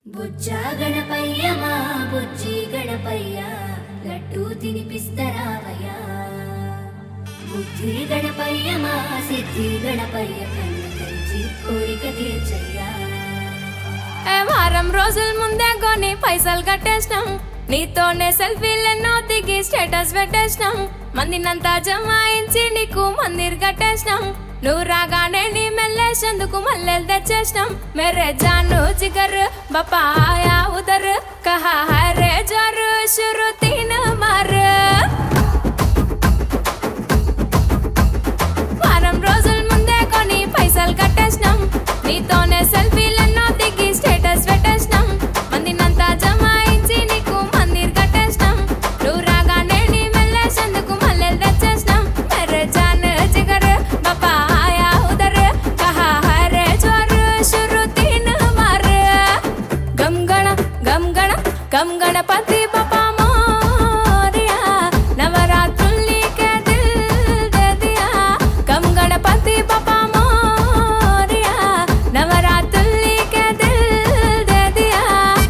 బుజ్జ గణపయ్య మా బుజ్జి గణపయ్య లడ్డూ తినిపిస్తరావయ్యా బుద్ధి గణపయ్య మా సిద్ధి గణపయ్య కన్ను తెరిచి కోరిక తీర్చయ్యా ఏ వారం రోజుల ముందే కొని పైసలు కట్టేసినాం నీతోనే సెల్ఫీలెన్నో దిగి స్టేటస్ పెట్టేసినాం మందినంతా జమాయించి నీకు మందిర్ కట్టేసినాం నువ్వు రాగానే నీ మెల్లేసేందుకు మల్లెలు తెచ్చేసినాం మేరే జాను జిగర్ బపాయా ఉదర్ కహా హై రే జర్ షురు తీన్ మర్ వారం రోజుల ముందే కొని పైసలు కట్టేసినాం నీతోనే సెల్ఫీలెన్నో దిగి స్టేటస్ పెట్టేసినాం మందినంతా జమాయించి నీకు మందిర్ కట్టేసినాం నువ్వు రాగానే నీ మెల్లేసేందుకు మల్లెలు తెచ్చేసినాం మెరే జాన్ జిగర్ బాబా ఆయా ఉదర్ కహా హై రే జోర్ షురు తీన్ మార్ గమ్ గణ గమ్ గణ గమ్ గణపతి బాబా మోరియా నవరాత్రుల్ని కే దిల్ దే దియా గమ్ గణపతి బాబా మోరియా నవరాత్రుల్ని కే దిల్ దే దియా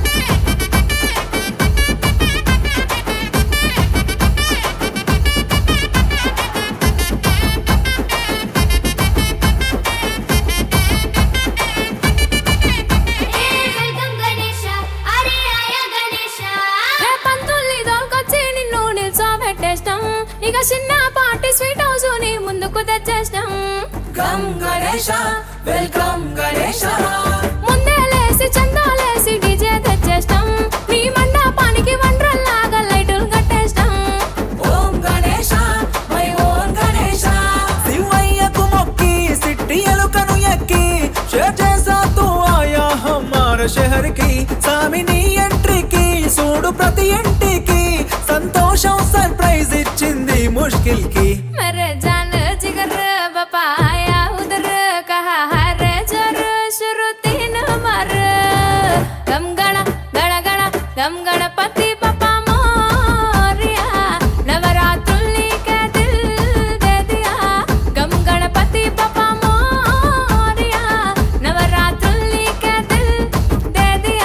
వెల్కమ్ గణేష అరే ఆయా గణేష రే పంతుల్ని దోల్కొచ్చి నిన్ను నిల్చోబెట్టేస్తాం ఇక చిన్న పార్టీ స్వీట్ హౌస్ ని ముందుకు తెచ్చేస్తాం కమ్ గణేశ వెల్కమ్ గణేశ ముందే లేసి చందాలేసి డీజే తెచ్చేస్తాం మీ మండపానికి వండ్రల్లాగా లైటులు కట్టేస్తాం ఓం గణేశ మై ఓం గణేశ శివయ్యకు మొక్కి సిట్టి ఎలుకను ఎక్కి షేర్ చేసా తూ ఆయా హమార షహర్ కి సామిని ఎంట్రీకి చూడు ప్రతి ఇంటికి సంతోషం సర్ప్రైజ్ ఇచ్చింది ముష్కిల్ కి मेरे जान जिगर बपाया उधर कहा हर जोर शुरू तीन मर गम गण गण गण गम गणपति पपा मोरिया नवरात्रुल्नी के दिल दे दिया गम गणपति पपा मोरिया नवरात्रुल्नी के दिल दे दिया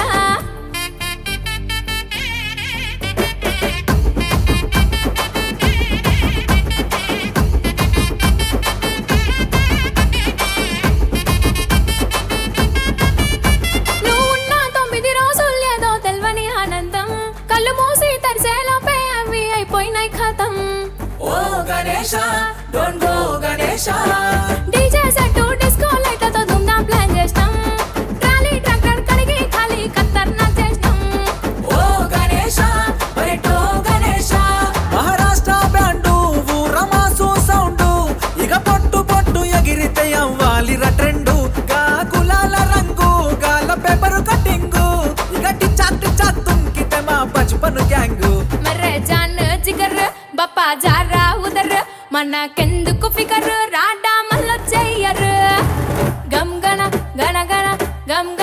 నువ్వున్న తొమ్మిది రోజులు ఏదో తెల్వని ఆనందం కళ్ళు మూసి తరిసేలోపే అవి అయిపోయినాయి ఖతం ఓ Ganesha don't go Ganesha DJ set disco లైట్లతో దుమ్దాం ప్లాన్ చేస్తాం ట్రాలీ ట్రాక్టర్ కడిగి ఖాళీ ఖతర్నాక్ చేస్తాం ఓ గణేశ మరిటో గణేశ మహారాష్ట్ర బ్యాండు ఊరమాసు సౌండ్ ఇక పొట్టు పొట్టు ఎగిరితే అవ్వాలి ట్రెండు గా గులాల రంగు గాల పేపర్ కటింగు ఇక టిచ్చా టిచ్చా తుంకితే మా బచ్పన్ గ్యాంగు మర్రే జాన్ జిగర్ బప్పా జారా ఉదర్ మనకెందుకు ఫికర్ రాడా మల్ల చెయ్యరు గమ్ గణ గణ గణ గమ్